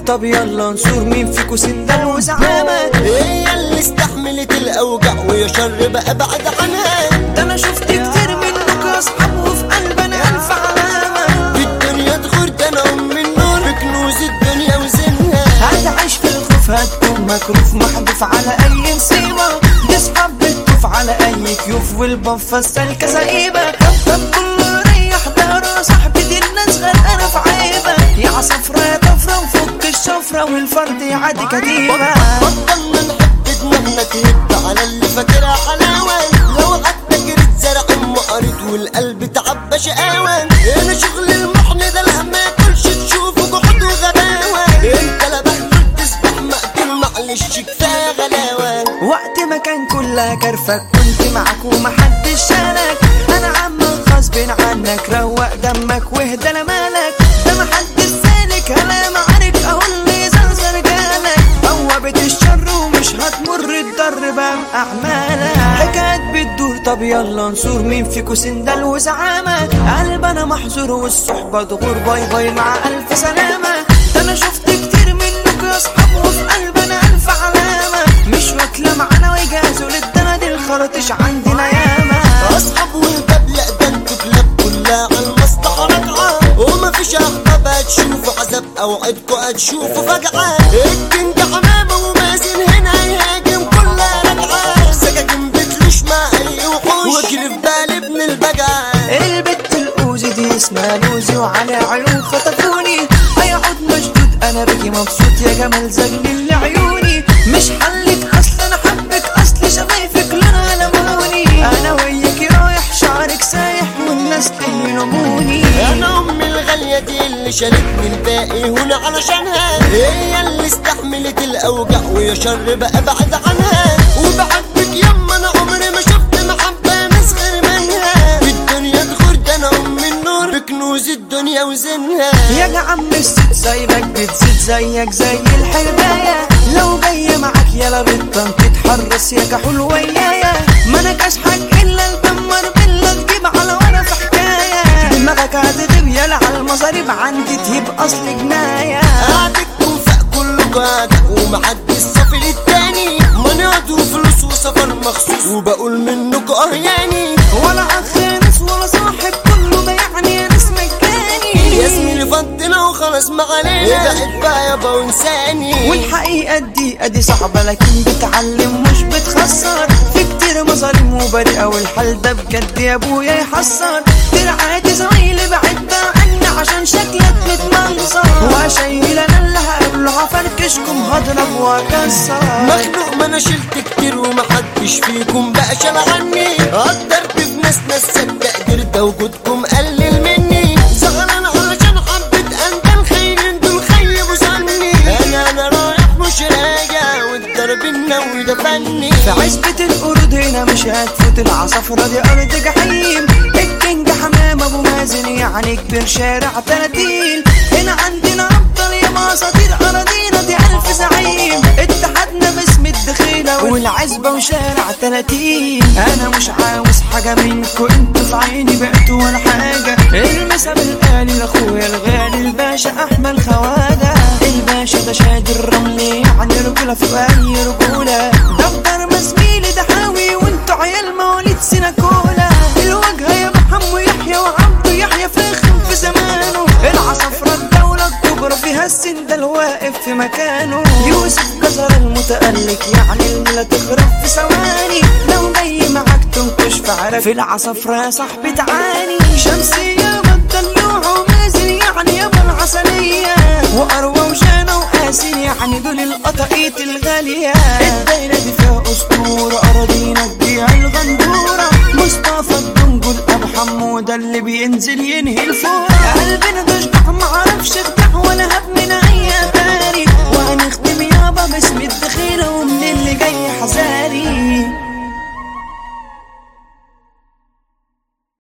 طب يلا نصور مين فيكو سندال وزعامة هي اللي استحملت الاوجع ويا شر بقى بعد عنها ده انا شفت كتير منكم يا اصحاب وفي قلبنا الف علامة في الدنيا تغور ده انا ام النور بكنوز الدنيا وزنها هتعيش في الخوف هتكون مكروف محذوف على اي مصيبة تصحاب بتطوف على اي كيوف والبفة السالكة زئيبة طب كله ريح داره صاحبتي الناس غرقانة في عيبة يا عصفرة يا طفرة وفك الشفرة والفرد يعدي كتيبة بطلنا نحب دماغنا تهب على اللي فاكرها حلاوة لو قعدت جريت زرع ام قريت والقلب تعبى شقاوة انا شغل المحن ده لها ما ياكلش تشوفه جحود وغباوة انت لا بحمل تسبح مقتول معلش كفاية غلاوة وقت ما كان كلها كرفك كنت معاك ومحدش شالك انا عمك غصب عنك روق دمك واهدى لمالك ده محدش سالك هلا معارك اهو اللي زلزل جالك بوابة الشر ومش هتمر الضر بقى اعمالك حكايات بتدور طب يلا نصور مين فيكو سندال وزعامة قلب انا محظور والصحبة تغور باي باي مع الف سلامة ده انا شفت كتير منكم يا اصحاب وفي قلبنا الف علامة مش واكلة معانا ويجازوا للدنا دي الخرطش عندنا ياما اصحاب والباب لا ده انتوا كلاب كلها على المصلحة راجعة وما فيش احباب هتشوفوا عذاب اوعدكوا هتشوفوا فجعة الكينج حمامة ومازن هنا هيهاجم كلها راجعة سكاكين بتلوش مع اي وحوش واجري في بالي ابن البجعة البت الأوزي دي اسمها لوزي وعلى عيون خطفوني هيقعد مشدود أنا بكي مبسوط يا جمال زغلل لعيوني مش حلك أصل أنا حبك أصل شفايفك لونها لموني أنا وياكي رايح شعرك سايح والناس تهمنوني انا امي الغالية دي اللي شالتني الباقي هنا علشانها هي اللي استحملت الاوجع ويا شر بقى بعد عنها وبحبك يما انا عمري ما شفت محبة ناس غير منها في الدنيا تغور ده انا ام النور بكنوز الدنيا وزنها يا عم الست سايبك بتزيد زيك زي الحرباية لو جاية معاك يلا بطن تتحرس يا كحول ويايا ما انا كشحك الا الدمر بالله تجيب على وانا في حكاية دماغك هتغيب يلا على المصاريف عندي تجيب اصل جناية قعدك وفاق كله قاعدة ومحدش صافي للتاني مناط وفلوس وسفر مخصوص وبقول منك اه يعني ولا اخ ناس ولا صاحب كله ده يعني ناس مجاني يا زميلي فضنا وخلاص ما علينا ابعد بقى يابا وانساني والحقيقة دي ادي صعبة لكن بتعلم مش بتخسر في كتير مظالم وبريئة والحال ده بجد يا ابويا يحسر ترعاتي زمايلي بعد عني عشان شكلك متمنظر واشيل انا اللي هقابله هفركشكم هضرب واكسر مخنوق ما انا شلت كتير ومحدش فيكم بقى شال عني قدرت في ناس ناس صدق ده وجودكم قلل مني زغلان علشان حبة اندال خاينين دول خيبوا ظني انا انا رايح مش راجع والضرب النووي ده فني في عزبة القرود هنا مش هتفوت العصفرة دي أرض جحيم الكينج حمام أبو مازن يعني كبير شارع تلاتين هنا عندنا أبطال يا مساطير أراضينا دي ألف زعيم اتحدنا باسم الدخيلة والعزبة وشارع تلاتين أنا مش عاوز حاجة منكو انتوا في عيني بقتوا ولا حاجة المسا بالآلي لأخويا الغالي الباشا أحمد خواجة الباشا ده شاد الرملي يعني رجولة في أي رجولة دفتر مسميلي ده حاوي وانتوا عيال مواليد سيناكولا الوجه يا محمد يحيى وعبده يحيى فخم في زمانه العصفرة الدولة الكبرى فيها السن ده الواقف في مكانه يوسف جزر المتألق يعني الملا تخرب في ثواني لو جاي معاك تنكش في عرف العصفرة يا صاحبي تعاني شمسية بالدلوع ومازن يعني يابا العسلية وأروى وجانا وقاسين يعني دول القطاقيت الغالية الدايرة دي فيها أسطورة أراضينا تبيع الغندورة مصطفى الدنجل أبو حمودة اللي بينزل ينهي الفورة قلبنا تشجع